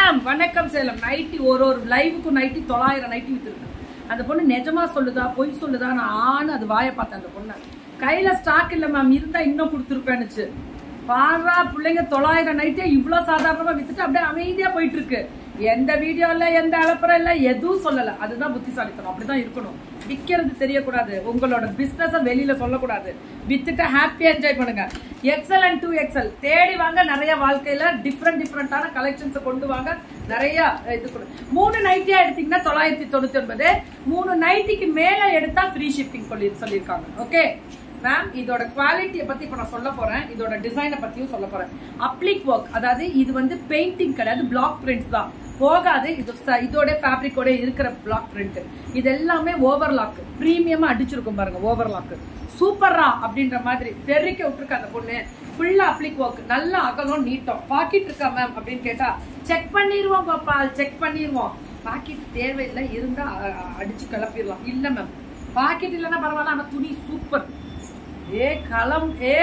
Ma'am வணக்கம் Salem nightie ஒரு ஒரு லைவுக்கும் நைட்டி தொள்ளாயிரம் நைட்டி வித்துருக்கு அந்த பொண்ணு நிஜமா சொல்லுதா பொய் சொல்லுதா நான் ஆணு அது வாயை பார்த்தேன் அந்த பொண்ணை கையில ஸ்டாக் இல்ல மேம் இருந்தா இன்னும் கொடுத்துருப்பேன்னுச்சு பாரா பிள்ளைங்க தொள்ளாயிரம் நைட்டே இவ்வளவு சாதாரணமா வித்துட்டு அப்படியே அமைதியா போயிட்டு இருக்கு எந்த வீடியோல எந்த அலப்பறம் இல்ல எதுவும் சொல்லல அதுதான் புத்திசாலித்தனம் அப்படிதான் இருக்கணும் விக்கிறது தெரியக்கூடாது உங்களோட பிசினஸ வெளியில சொல்லக்கூடாது வித்துட்டு ஹாப்பியா என்ஜாய் பண்ணுங்க எக்ஸல் அண்ட் டூ எக்ஸல் தேடி வாங்க நிறைய வாழ்க்கையில டிஃப்ரெண்ட் டிஃப்ரெண்டான கலெக்ஷன்ஸ் கொண்டு வாங்க நிறைய இது கொடு மூணு நைட்டியா எடுத்தீங்கன்னா தொள்ளாயிரத்தி தொண்ணூத்தி ஒன்பது மூணு நைட்டிக்கு மேல எடுத்தா ஃப்ரீ ஷிப்பிங் சொல்லி சொல்லியிருக்காங்க ஓகே மேம் இதோட குவாலிட்டியை பத்தி இப்ப நான் சொல்ல போறேன் இதோட டிசைனை பத்தியும் சொல்ல போறேன் அப்ளிக் ஒர்க் அதாவது இது வந்து பெயிண்டிங் கிடையாது பிளாக் பிரிண்ட்ஸ் தான் போகாது இது ச- இதோட ஃபேப்ரிக்கோட இருக்கிற பிளாக் பிரிண்ட் இது எல்லாமே ஓவர்லாக் பிரீமியமா அடிச்சிருக்கும் பாருங்க ஓவர்லாக் சூப்பரா அப்படின்ற மாதிரி தெரிக்க விட்டுருக்க அந்த பொண்ணு ஃபுல்லா அப்ளிக் ஒர்க் நல்லா அகலம் நீட்டம் பாக்கெட் இருக்கா மேம் அப்படின்னு கேட்டா செக் பண்ணிடுவோம் கோபால் செக் பண்ணிடுவோம் பாக்கெட் தேவையில்லை இருந்தா அ- அ- அடிச்சு கிளப்பிடலாம் இல்ல மேம் பாக்கெட் இல்லைன்னா பரவாயில்ல ஆனா துணி சூப்பர் ஏ களம் ஏ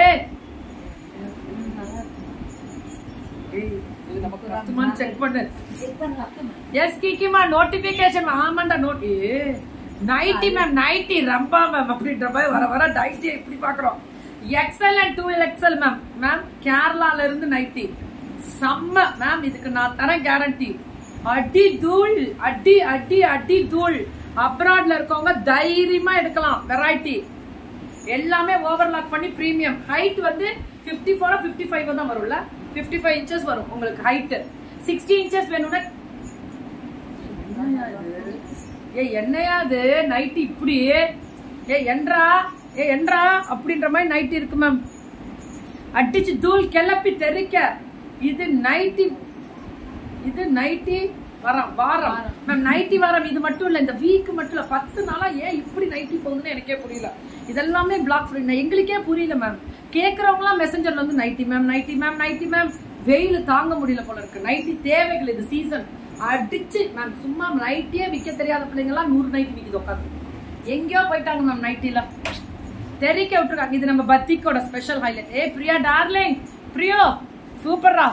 ஏய், இது நமக்கு ரத்துமான்னு செக் பண்ணு எஸ் கிக்கிமா நோட்டிபிகேஷன் ஆமாண்டா naughty nighty ma'am nighty Rambha ma'am அப்படின்ற மாதிரி வர வர நைட்டி இப்படி பாக்குறோம் XL and two XL ma'am ma'am கேரளால இருந்து நைட்டி செம்ம மேம் இதுக்கு நான் தரேன் கேரண்டி அடி தூள் அடி அடி அடி தூள் அப்ராட்ல இருக்கவங்க தைரியமா எடுக்கலாம் வெரைட்டி எல்லாமே ஓவர்லாக் பண்ணி பிரீமியம் ஹைட் வந்து 54 ஃபோர் ஃபிஃப்டி ஃபைவ் தான் வரும்ல 55 ஃபைவ் இன்ச்சஸ் வரும் உங்களுக்கு ஹைட் சிக்ஸ்டி இன்ச்சஸ் வேணும்னா என்னையா இது? ஏ என்னையா இது நைட் இப்படி ஏ என்றா ஏ என்றா அப்படின்ற மாதிரி நைட் இருக்கு மேம் அடிச்சு தூள் கிளப்பி தெறிக்க இது நைட்டி இது நைட்டி வரம் வாரம் மேம் நைட்டி வாரம் இது மட்டும் இல்ல இந்த வீக் மட்டும் இல்ல பத்து நாளா ஏன் இப்படி நைட்டி போகுதுன்னு எனக்கே புரியல இதெல்லாமே பிளாக் பண்ணி எங்களுக்கே புரியல மேம் கேக்குறவங்களாம் மெசஞ்சர்ல வந்து nighty ma'am nighty ma'am nighty ma'am வெயில் தாங்க முடியல போல இருக்கு நைட்டி தேவைகள் இது சீசன் அடிச்சு மேம் சும்மா நைட்டியே விக்க தெரியாத பிள்ளைங்க எல்லாம் நூறு நைட்டி விக்குது உட்காந்து எங்கேயோ போயிட்டாங்க மேம் நைட்டில தெரிக்க விட்டுருக்காங்க இது நம்ம பத்திக்கோட ஸ்பெஷல் ஹைலைட் ஏ பிரியா டார்லிங் பிரியோ சூப்பர்ரா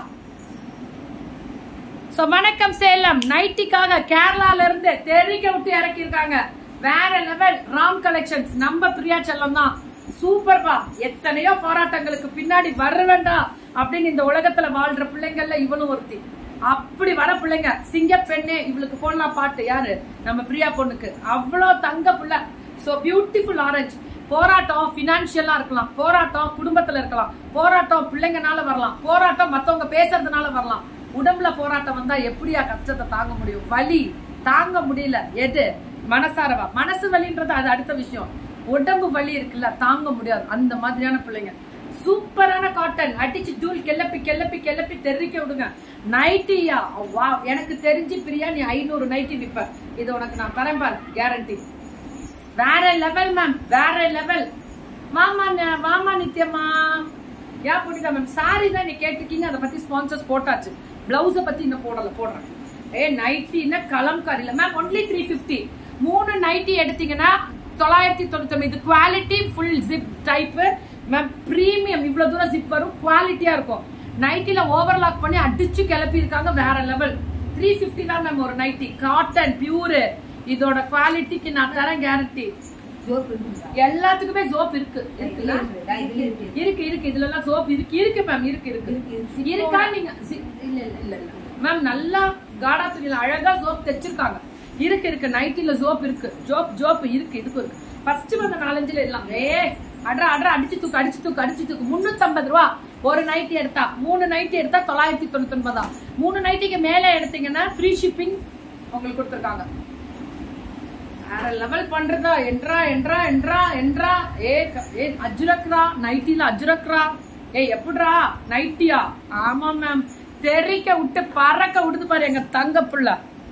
சோ வணக்கம் சேலம் நைட்டிக்காக கேரளால இருந்து தெரிக்க விட்டு இறக்கியிருக்காங்க வேற லெவல் ராம் கலெக்ஷன்ஸ் நம்ம பிரியா செல்லம் தான் சூப்பர்பா எத்தனையோ போராட்டங்களுக்கு பின்னாடி வர வேண்டாம் அப்படின்னு இந்த உலகத்துல வாழ்ற பிள்ளைங்கள்ல இவனும் ஒருத்தி அப்படி வர பிள்ளைங்க சிங்க பெண்ணே இவளுக்கு போடலாம் பாட்டு யாரு நம்ம பிரியா பொண்ணுக்கு அவ்வளோ தங்க புள்ள சோ பியூட்டிஃபுல் ஆரஞ்சு போராட்டம் பினான்சியலா இருக்கலாம் போராட்டம் குடும்பத்துல இருக்கலாம் போராட்டம் பிள்ளைங்கனால வரலாம் போராட்டம் மத்தவங்க பேசுறதுனால வரலாம் உடம்புல போராட்டம் வந்தா எப்படியா கஷ்டத்தை தாங்க முடியும் வலி தாங்க முடியல எது மனசாரவா மனசு வலின்றது அது அடுத்த விஷயம் உடம்பு வலி இருக்குல்ல தாங்க முடியாது அந்த மாதிரியான பிள்ளைங்க சூப்பரான காட்டன் அடிச்சு தூள் கிளப்பி கிளப்பி கிளப்பி தெரிவிக்க விடுங்க நைட்டியா வா எனக்கு தெரிஞ்சு பிரியா நீ ஐநூறு நைட்டி விப்ப இது உனக்கு நான் தரேன் பாரு கேரண்டி வேற லெவல் மேம் வேற லெவல் வாமா ந- வாமா நித்யமா யா புரியுதா மேம் சாரி தான் நீ கேட்டிருக்கீங்க அதை பத்தி ஸ்பான்சர்ஸ் போட்டாச்சு பிளவுஸ பத்தி இன்னும் போடல போடுறேன் ஏ நைட்டின்னா கலம்காரி இல்ல மேம் ஒன்லி த்ரீ ஃபிஃப்டி மூணு நைட்டி எடுத்தீங்கன்னா தொள்ளாயிரத்தி தொண்ணூத்தி இது quality full zip type ma'am premium இவ்வளவு தூரம் ஜிப் வரும் குவாலிட்டியா இருக்கும் நைட்டில ஓவர்லாக் பண்ணி அடிச்சு கிளப்பி இருக்காங்க வேற லெவல் த்ரீ ஃபிஃப்டி தான் மேம் ஒரு நைட்டி காட்டன் பியூரு இதோட குவாலிட்டிக்கு நான் தரேன் கேரண்டி எல்லாத்துக்குமே சோப் இருக்கு இருக்குல்ல இருக்கு இருக்கு இதுல எல்லாம் சோப் இருக்கு இருக்கு மேம் இருக்கு இருக்கு இருக்கா நீங்க சி- இல்ல இல்ல இல்ல இல்ல மேம் நல்லா காடா துணியில அழகா சோப் தைச்சிருக்காங்க இருக்கு இருக்கு நைட்டில சோப் இருக்கு ஜோப் ஜோப் இருக்கு இதுக்கு இருக்கு ஃபர்ஸ்ட் வந்த நாலஞ்சுல எல்லாம் ஏ அட்ரா அட்ரா அடிச்சு தூக்கு அடிச்சு தூக்கு அடிச்சு தூக்கு முன்னூத்தி ரூபா ஒரு நைட்டி எடுத்தா மூணு நைட்டி எடுத்தா தொள்ளாயிரத்தி தொண்ணூத்தி ஒன்பதா மூணு நைட்டிக்கு மேல எடுத்தீங்கன்னா ஃப்ரீ ஷிப்பிங் உங்களுக்கு கொடுத்துருக்காங்க வேற லெவல் பண்றதா என்றா என்றா என்றா என்றா ஏ க- ஏ அஜ்ரக்ரா நைட்டில அஜ்ரக்ரா ஏ எப்படிரா நைட்டியா ஆமா மேம் தெரிக்க விட்டு பறக்க விடுது பாரு எங்க தங்க புள்ள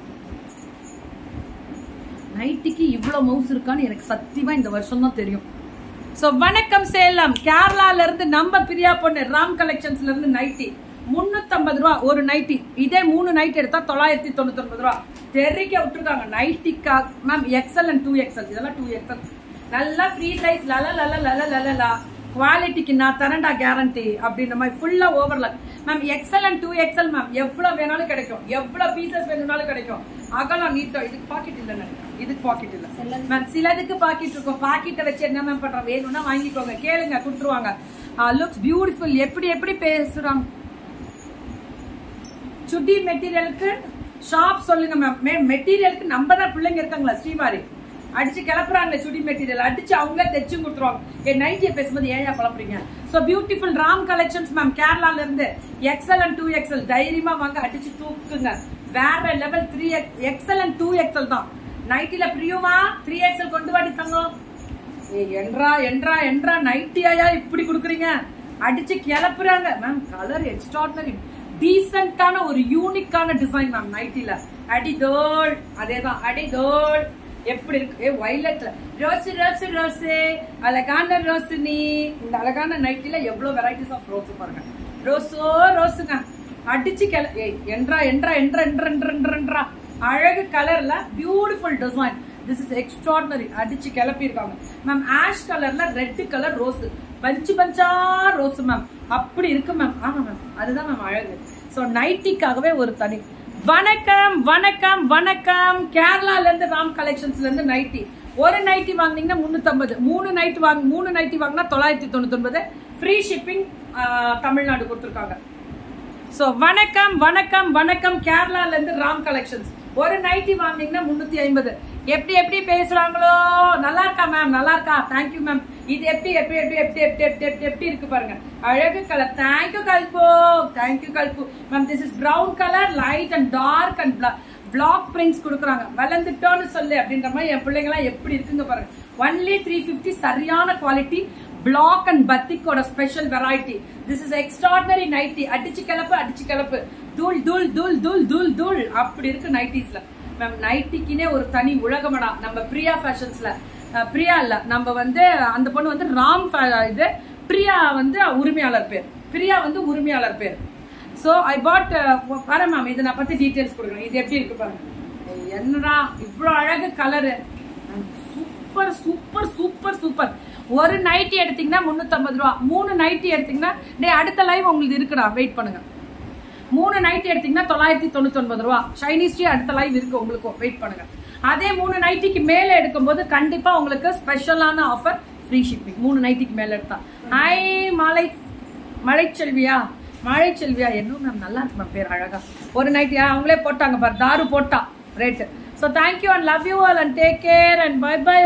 நைட்டிக்கு இவ்வளவு மவுஸ் இருக்கான்னு எனக்கு சத்தியமா இந்த வருஷம் தான் தெரியும் சோ வணக்கம் சேலம் கேரளால இருந்து நம்ம பிரியா பொண்ணு ராம் கலெக்ஷன்ஸ்ல இருந்து நைட்டி முன்னூத்தம்பது ரூபா ஒரு நைட்டி இதே மூணு நைட் எடுத்தா தொள்ளாயிரத்தி தொண்ணூத்தி ஒன்பது ரூபா தெரிக்க விட்டுருக்காங்க நைட்டிக்கா ma'am XL and two XL இதெல்லாம் டூ எக்ஸல் நல்லா ஃப்ரீ சைஸ் லல லல லல லலலா குவாலிட்டிக்கு நான் தரேன்டா கேரண்டி அப்படின்ற மாதிரி ஃபுல்லா overlock ma'am XL and two XL ma'am எவ்வளவு வேணாலும் கிடைக்கும் எவ்வளவு பீசஸ் வேணும்னாலும் கிடைக்கும் அகலம் நீட்டா இதுக்கு பாக்கெட் இல்ல நினைக்கிறேன் இதுக்கு பாக்கெட் இல்ல மேம் சிலதுக்கு பாக்கெட் இருக்கும் பாக்கெட்டை வச்சு என்ன மேம் பண்றோம் வேணும்னா வாங்கிக்கோங்க கேளுங்க கொடுத்துருவாங்க லுக்ஸ் பியூட்டிஃபுல் எப்படி எப்படி பேசுறாங்க சுடி மெட்டீரியலுக்கு ஷாப் சொல்லுங்க மேம் மெட்டீரியலுக்கு நம்ம தான் பிள்ளைங்க இருக்காங்களா ஸ்ரீமாரி அடிச்சு கிளப்புறாங்களே சுடி மெட்டீரியல் அடிச்சு அவங்களே தைச்சும் கொடுத்துருவாங்க என் நைட்டியை பேசும்போது ஏன் குழப்பறீங்க so beautiful Ram collections ma'am கேரளால இருந்து எக்ஸல் அண்ட் டூ எக்ஸல் தைரியமா வாங்க அடிச்சு தூக்குங்க வேற level three XL and two XL தான் நைட்டில பிரியுமா த்ரீ எக்ஸல் கொண்டு வாடி தங்கம் ஏய், என்றா என்றா என்றா நைட்டியாயா இப்படி குடுக்குறீங்க அடிச்சு கிளப்புறாங்க மேம் கலர் எக்ஸ்ட்ராடனரி டீசென்டான ஒரு யூனிக்கான டிசைன் மேம் நைட்டில அடிதோள் அதேதான் அடிதோள் எப்படி இருக்கு ஏ வைலட்ல ரோஸ் ரோஸ் ரோஸ் அழகான ரோசினி இந்த அழகான நைட்டில எவ்வளவு வெரைட்டிஸ் ஆஃப் ரோஸ் பாருங்க ரோஸோ ரோஸுங்க அடிச்சு கிள ஏய் என்றா என்றா என்றா என்றா என்றா என்றா என்றா அழகு கலர்ல beautiful design this is extraordinary அடிச்சு கிளப்பி இருக்காங்க மேம் ஆஷ் கலர்ல ரெட் கலர் ரோஸ் பஞ்சு பஞ்சா ரோஸ் மேம் அப்படி இருக்கு மேம் ஆமா மேம் அதுதான் மேம் அழகு சோ நைட்டிக்காகவே ஒரு தனி வணக்கம் வணக்கம் வணக்கம் கேரளால இருந்து ராம் கலெக்ஷன்ஸ்ல இருந்து நைட்டி ஒரு நைட்டி வாங்குனீங்கன்னா முன்னூத்தம்பது மூணு நைட் வாங்க மூணு நைட்டி வாங்கினா தொள்ளாயிரத்தி தொண்ணூத்தி ஒன்பது ஃப்ரீ ஷிப்பிங் தமிழ்நாடு கொடுத்துருக்காங்க சோ வணக்கம் வணக்கம் வணக்கம் கேரளால இருந்து ராம் கலெக்ஷன்ஸ் ஒரு நைட்டி வாங்குனீங்கன்னா முன்னூத்தி ஐம்பது எப்படி எப்படி பேசுறாங்களோ நல்லா இருக்கா மேம் நல்லா இருக்கா தேங்க்யூ மேம் இது எப்படி எப்படி எப்படி எப்படி எப்படி எப்படி எப்படி எப்படி இருக்கு பாருங்க அழகு colour thank you Kalpu thank you Kalpu ma'am this is brown colour light and dark and black prints கொடுக்குறாங்க வளர்ந்துட்டோன்னு சொல்லு அப்படின்ற மாதிரி என் பிள்ளைங்க எல்லாம் எப்படி இருக்குங்க பாருங்க ஒன்லி த்ரீ பிப்டி சரியான குவாலிட்டி பிளாக் அண்ட் பத்திக்கோட special variety this is extraordinary nighty அடிச்சு கிளப்பு அடிச்சு கிளப்பு தூள் தூள் தூள் தூள் தூள் தூள் அப்படி இருக்கு நைட்டிஸ்ல மேம் நைட்டிக்குனே ஒரு தனி உலகமடா நம்ம பிரியா ஃபேஷன்ஸ்ல அஹ், பிரியா இல்ல நம்ம வந்து அந்த பொண்ணு வந்து ராம் fa- இது பிரியா வந்து உரிமையாளர் பேர் பிரியா வந்து உரிமையாளர் பேர் சோ ஐ பாட் பாரு மேம் இதை நான் பத்தி டீடைல்ஸ் கொடுக்குறேன் இது எப்படி இருக்கு பாருங்க ஏய், என்னடா இவ்வளவு அழகு colour super super super super ஒரு நைட்டி எடுத்தீங்கன்னா முன்னூத்தம்பது ரூபா மூணு நைட்டி எடுத்தீங்கன்னா டேய் அடுத்த லைவ் உங்களுக்கு இருக்குடா வெயிட் பண்ணுங்க மூணு நைட்டி எடுத்தீங்கன்னா தொள்ளாயிரத்தி தொண்ணூத்தி ஒன்பது ரூபா சைனீஸ் டீ அடுத்த லைவ் இருக்கு உங்களுக்கும் வெயிட் பண்ணுங்க அதே மூணு நைட்டிக்கு மேல எடுக்கும்போது கண்டிப்பா உங்களுக்கு ஸ்பெஷலான ஆஃபர் ஃப்ரீ ஷிப்பிங் மூணு நைட்டிக்கு மேல எடுத்தா ஹை மலை மலைச்செல்வியா மழைச்செல்வியா என்ன மேம் நல்லா இருக்கு மேம் பேர் அழகா ஒரு நைட்டி அவங்களே போட்டாங்க பாரு தாரு போட்டா rate so thank you and love you all and take care and bye by